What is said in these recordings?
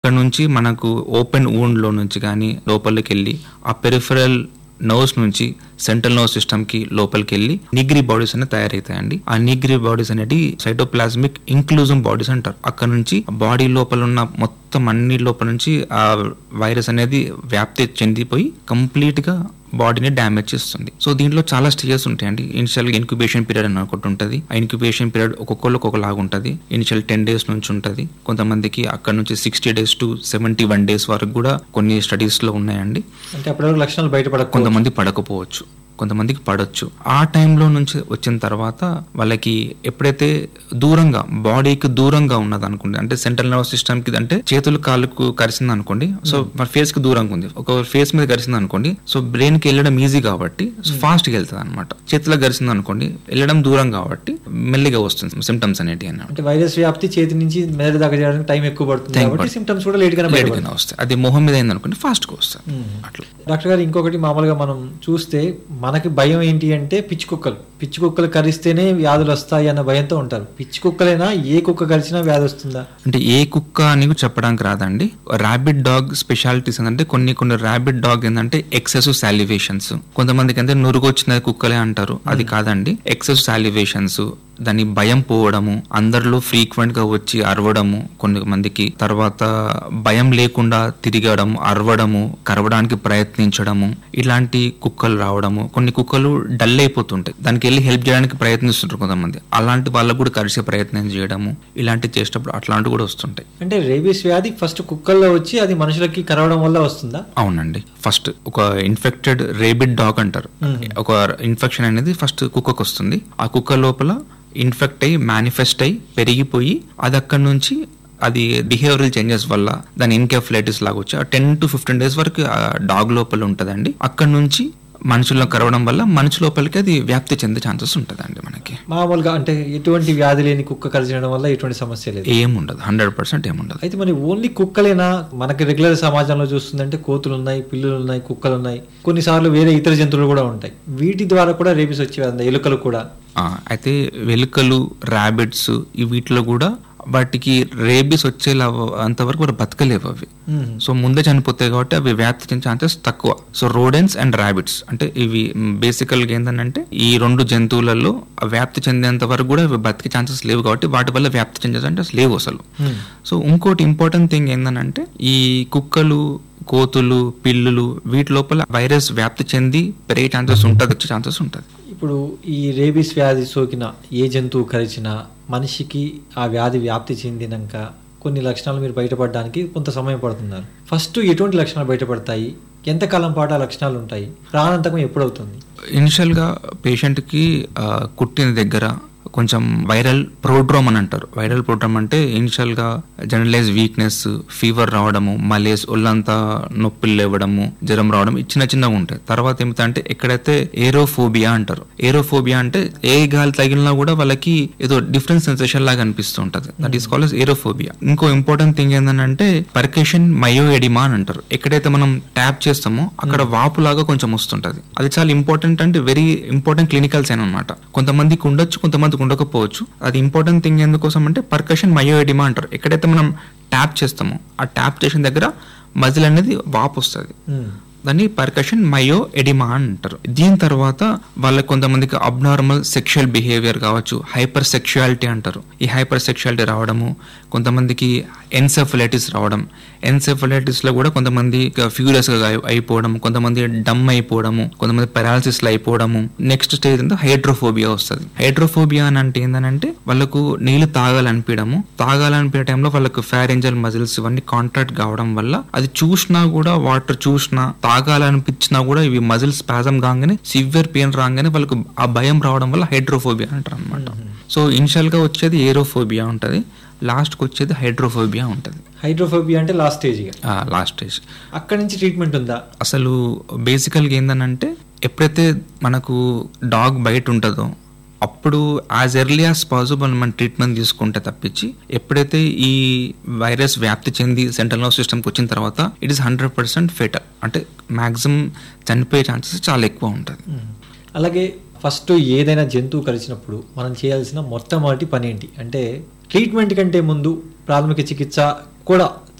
అక్కడ నుంచి మనకు ఓపెన్ లో నుంచి కానీ లోపలికి వెళ్ళి ఆ పెరిఫరల్ నర్వ్స్ నుంచి సెంట్రల్ నర్వ్ సిస్టమ్ కి లోపలికి వెళ్ళి నిగ్రీ బాడీస్ అనేవి తయారవుతాయండి ఆ నిగ్రీ బాడీస్ అనేటి సైటోప్లాస్మిక్ ఇంక్లూజివ్ బాడీస్ అంటారు అక్కడ నుంచి బాడీ లోపల ఉన్న మొత్తం అన్ని లోపల నుంచి ఆ వైరస్ అనేది వ్యాప్తి చెందిపోయి కంప్లీట్ గా బాడీని డ్యామేజ్ చేస్తుంది సో దీంట్లో చాలా స్టేజెస్ ఉంటాయండి ఇనిషియల్ ఇన్క్యుబేషన్ పీరియడ్ అని ఒకటి ఉంటుంది ఆ ఇన్క్యుబేషన్ పీరియడ్ ఒక్కొక్కరు ఒక్కొక్కలాగా ఉంటుంది ఇనిషియల్ టెన్ డేస్ నుంచి ఉంటుంది కొంతమందికి అక్కడ నుంచి sixty days to seventy one days వరకు కూడా కొన్ని స్టడీస్ లో ఉన్నాయండి అంటే అప్పటివరకు లక్షణాలు బయటపడక కొంతమంది పడకపోవచ్చు కొంతమందికి పడొచ్చు ఆ టైంలో నుంచి వచ్చిన తర్వాత వాళ్ళకి ఎప్పుడైతే దూరంగా బాడీకి దూరంగా ఉన్నది అనుకోండి అంటే సెంట్రల్ నర్వ్ సిస్టమ్ కి అంటే చేతులు కాళ్ళకు కరిసింది అనుకోండి సో మన ఫేస్ కి దూరంగా ఉంది ఒక ఫేస్ మీద కరిసింది అనుకోండి సో బ్రెయిన్ కి వెళ్ళడం ఈజీ కాబట్టి ఫాస్ట్ గా వెళ్తుంది అనమాట చేతులకు కరిసింది అనుకోండి వెళ్ళడం దూరం కాబట్టి మెల్లిగా వస్తుంది సిమ్టమ్స్ అనేటివి అన్నమాట అంటే వైరస్ వ్యాప్తి చేతి నుంచి మెదడు దాకా చేయడానికి టైం ఎక్కువ పడుతుంది Time కాబట్టి పడుతుంది. సిమ్టమ్స్ కూడా లేట్ గానే లేట్ బయటపడతాయి. గానే వస్తాయి అది మొహం మీద అయింది అనుకోండి ఫాస్ట్ గా వస్తుంది మ్మ్. అట్లా డాక్టర్ గారు ఇంకొకటి మామూలుగా మనం చూస్తే మనకి భయం ఏంటి అంటే పిచ్చి కుక్కలు పిచ్చి కుక్కలు కరిస్తేనే వ్యాధులు వస్తాయి అన్న భయంతో ఉంటారు పిచ్చి కుక్కలైనా ఏ కుక్క కరిచినా వ్యాధి వస్తుందా అంటే ఏ కుక్క అని కూడా చెప్పడానికి రాదండి ర్యాబిట్ డాగ్ స్పెషాలిటీస్ ఏంటంటే కొన్ని కొన్ని ర్యాబిట్ డాగ్ ఏంటంటే ఎక్సెస్ సాలివేషన్స్ కొంతమందికి అంటే నురుగు వచ్చిన కుక్కలే అంటారు అది కాదండి ఎక్సెస్ సాలివేషన్స్ దాని భయం పోవడము అందరిలో ఫ్రీక్వెంట్ గా వచ్చి అరవడము కొన్ని మందికి తర్వాత భయం లేకుండా తిరగడం అరవడము కరవడానికి ప్రయత్నించడము ఇలాంటి కుక్కలు రావడము కొన్ని కుక్కలు డల్ అయిపోతుంటాయి దానికి వెళ్ళి హెల్ప్ చేయడానికి ప్రయత్నిస్తుంటారు కొంతమంది అలాంటి వాళ్ళకు కూడా కలిసే ప్రయత్నం చేయడము ఇలాంటివి చేసేటప్పుడు అట్లాంటివి కూడా వస్తుంటాయి అంటే రేబీస్ వ్యాధి ఫస్ట్ కుక్కల్లో వచ్చి అది మనుషులకి కరవడం వల్ల వస్తుందా అవునండి ఫస్ట్ ఒక ఇన్ఫెక్టెడ్ రేబిడ్ డాగ్ అంటారు ఒక ఇన్ఫెక్షన్ అనేది ఫస్ట్ కుక్కకు వస్తుంది ఆ కుక్క లోపల ఇన్ఫెక్ట్ అయ్యి మేనిఫెస్ట్ అయ్యి పెరిగిపోయి అది అక్కడ నుంచి అది బిహేవియరల్ చేంజెస్ వల్ల దాని ఇన్కెఫ్లైటిస్ లాగా వచ్చి ఆ టెన్ టు ఫిఫ్టీన్ డేస్ వరకు ఆ డాగ్ లోపల ఉంటుందండి అక్కడ నుంచి మనుషుల్లో కరవడం వల్ల మనిషి లోపలికి అది వ్యాప్తి చెందే ఛాన్సెస్ ఉంటుందండి మనకి మామూలుగా అంటే ఎటువంటి వ్యాధి లేని కుక్క కరిచడం వల్ల ఎటువంటి సమస్య లేదు ఏముండదు హండ్రెడ్ పర్సెంట్ ఏముండదు అయితే మరి ఓన్లీ కుక్కలేనా మనకి రెగ్యులర్ సమాజంలో చూస్తుందంటే కోతులు ఉన్నాయి పిల్లులు ఉన్నాయి కుక్కలు ఉన్నాయి కొన్నిసార్లు వేరే ఇతర జంతువులు కూడా ఉంటాయి వీటి ద్వారా కూడా రేబీస్ వచ్చే వ్యాధి ఎలుకలు కూడా ఆ, అయితే వెలుకలు ర్యాబిట్స్ ఈ వీటిలో కూడా వాటికి రేబీస్ వచ్చేలా అంతవరకు కూడా బతకలేవు అవి మ్మ్. సో ముందే చనిపోతాయి కాబట్టి అవి వ్యాప్తి చెందే ఛాన్సెస్ తక్కువ సో రోడెన్స్ అండ్ ర్యాబిట్స్ అంటే ఇవి బేసికల్గా ఏంటంటే ఈ రెండు జంతువులలో ఆ వ్యాప్తి చెందేంత వరకు కూడా ఇవి బతికే ఛాన్సెస్ లేవు కాబట్టి వాటి వల్ల వ్యాప్తి చెందే ఛాన్సెస్ లేవు అసలు మ్మ్. సో ఇంకోటి ఇంపార్టెంట్ థింగ్ ఏంటంటే ఈ కుక్కలు కోతులు పిల్లులు వీటి లోపల వైరస్ వ్యాప్తి చెంది పెరిగే ఛాన్సెస్ ఉంటుంది వచ్చే ఛాన్సెస్ ఉంటుంది ఇప్పుడు ఈ రేబీస్ వ్యాధి సోకిన ఏ జంతువు కరిచినా మనిషికి ఆ వ్యాధి వ్యాప్తి చెందినాక కొన్ని లక్షణాలు మీరు బయటపడడానికి కొంత సమయం పడుతున్నారు ఫస్ట్ ఎటువంటి లక్షణాలు బయటపడతాయి ఎంతకాలం పాటు ఆ లక్షణాలు ఉంటాయి ప్రాణాంతకం ఎప్పుడవుతుంది ఇనిషియల్గా పేషెంట్కి కుట్టిన దగ్గర కొంచెం వైరల్ ప్రోడ్రోమ్ అని అంటారు వైరల్ ప్రోడ్రోమ్ అంటే ఇనిషియల్గా జనరలైజ్ వీక్నెస్ ఫీవర్ రావడము మలేస్ ఒళ్ళంతా నొప్పులు లేవడము జ్వరం రావడం ఇది చిన్న చిన్నగా ఉంటాయి తర్వాత ఏమిటంటే ఎక్కడైతే ఏరోఫోబియా అంటారు ఏరోఫోబియా అంటే ఏ గాలి తగిలినా కూడా వాళ్ళకి ఏదో డిఫరెంట్ సెన్సేషన్ లాగా అనిపిస్తూ ఉంటుంది దట్ ఈస్ కాల్డ్ ఏరోఫోబియా ఇంకో ఇంపార్టెంట్ థింగ్ ఏంటంటే పర్కేషన్ మయో ఎడిమా అని అంటారు ఎక్కడైతే మనం ట్యాప్ చేస్తామో అక్కడ వాపు లాగా కొంచెం వస్తుంటది అది చాలా ఇంపార్టెంట్ అంటే వెరీ ఇంపార్టెంట్ క్లినికల్ సైన్ అనమాట కొంతమందికి ఉండొచ్చు కొంతమందికి ఉండకపోవచ్చు అది ఇంపార్టెంట్ థింగ్ ఎందుకోసం అంటే పర్కషన్ మయో ఎడిమా అంటారు ఎక్కడైతే మనం ట్యాప్ చేస్తామో ఆ ట్యాప్ చేసిన దగ్గర మజిల్ అనేది వాపు వస్తుంది మ్మ్. దాన్ని పర్కషన్ మయో ఎడిమా అని అంటారు దీని తర్వాత వాళ్ళకి కొంతమందికి అబ్నార్మల్ సెక్షువల్ బిహేవియర్ కావచ్చు హైపర్ సెక్షువాలిటీ అంటారు ఈ హైపర్ సెక్షువాలిటీ రావడము కొంతమందికి ఎన్సెఫలైటిస్ రావడం ఎన్సెఫలైటిస్ లో కూడా కొంతమంది ఫ్యూరియస్ గా అయి- అయిపోవడం కొంతమంది డమ్ అయిపోవడము కొంతమంది పెరాలసిస్ లో అయిపోవడము నెక్స్ట్ స్టేజ్ అంతా హైడ్రోఫోబియా వస్తుంది హైడ్రోఫోబియా అని అంటే ఏంటంటే వాళ్ళకు నీళ్లు తాగాలనిపించడము తాగాలనిపించే టైంలో వాళ్ళకు ఫ్యారెంజల్ మజిల్స్ ఇవన్నీ కాంట్రాక్ట్ కావడం వల్ల అది చూసినా కూడా వాటర్ చూసినా తాగాలనిపించినా కూడా ఇవి మజిల్ స్పాజం కాగానే సివియర్ పెయిన్ రాగానే వాళ్ళకు ఆ భయం రావడం వల్ల హైడ్రోఫోబియా అంటారు అనమాట సో ఇనిషియల్ గా వచ్చేది ఏరోఫోబియా ఉంటది లాస్ట్ కి వచ్చేది హైడ్రోఫోబియా ఉంటది హైడ్రోఫోబియా అంటే లాస్ట్ స్టేజ్ ఇక లాస్ట్ స్టేజ్ అక్కడి నుంచి ట్రీట్మెంట్ ఉందా అసలు బేసికల్గా ఏందనంటే ఎప్పుడైతే మనకు డాగ్ బయట ఉంటుందో అప్పుడు యాజ్ ఎర్లీ యాజ్ పాసిబుల్ మనం ట్రీట్మెంట్ తీసుకుంటే తప్పించి ఎప్పుడైతే ఈ వైరస్ వ్యాప్తి చెంది సెంట్రల్ నర్వ్ సిస్టమ్కి వచ్చిన తర్వాత it is hundred percent fatal అంటే మ్యాక్సిమం చనిపోయే ఛాన్సెస్ చాలా ఎక్కువ ఉంటుంది మ్మ్. అలాగే ఫస్ట్ ఏదైనా జంతువు కలిసినప్పుడు మనం చేయాల్సిన మొట్టమొదటి పని ఏంటి అంటే ట్రీట్మెంట్ కంటే ముందు ప్రాథమిక చికిత్స కూడా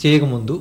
చేయకముందు